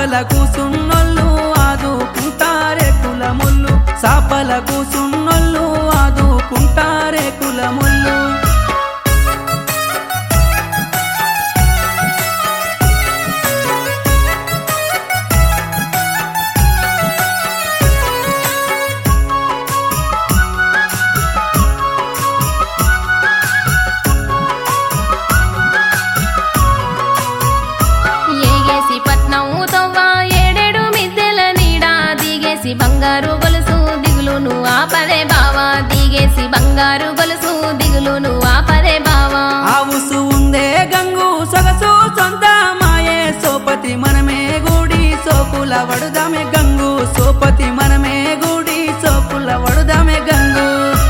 సాపల కూసున్నోళ్ళు ఆదుకుంటారే కులముళ్ళు సాపల కూసున్నోళ్ళు ఆదుకుంటారే కులముళ్ళు ఏగేసి పట్నం తవ్వ ఏడేడు మిద్దెల నీడ దిగేసి బంగారు గొలుసు దిగులును ఆపదే బావా దిగేసి బంగారు గొలుసు దిగులును ఆపదే బావా ఆవుసు ఉందే గంగు సొగసు సొంత మాయే సోపతి మనమే గూడి సోకుల వడుదామే గంగు సోపతి మనమే గూడి సోకుల వడుదామే గంగు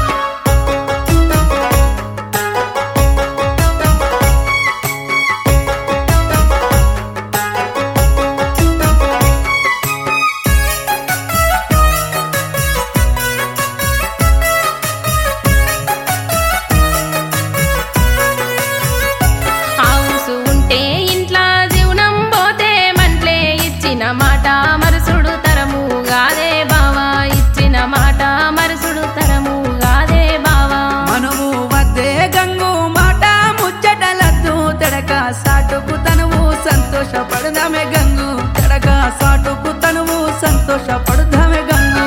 ఆవుసు ఉంటే ఇంట్లా జీవనం పోతే మంట్లే ఇచ్చిన మాట మరుసుడు తరము గాదే బావా ఇచ్చిన మాట మరుసుడు తరము గాదే బావా మనువు వద్దే గంగు మాట ముచ్చటలద్దు తెడక సాటుకు తనువు సంతోషపడదామే గంగు తెడక సాటుకు తనువు సంతోషపడదామే గంగు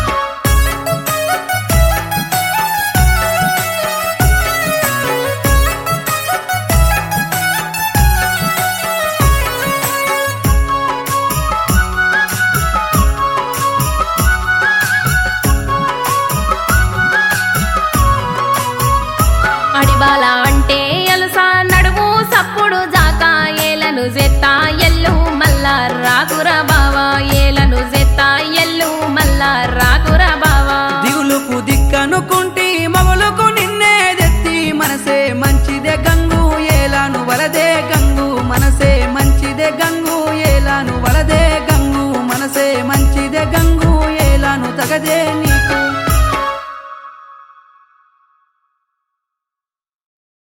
అడిబాల అంటే ఎలుసా నడుము సప్పుడు జాక ఏలను జెత్తా ఎల్లు మల్లా రాకుర బావా ఏలను జెత్తా ఎల్లు మల్లా రాకుర బావా దిగులుకు దిక్కనుకుంటి మగులుకు నిన్నే దెత్తి మనసే మంచిదే గంగు ఏలాను వలదే గంగు మనసే మంచిదే గంగు ఏలాను వలదే గంగు మనసే మంచిదే గంగు ఏలాను తగదే నీ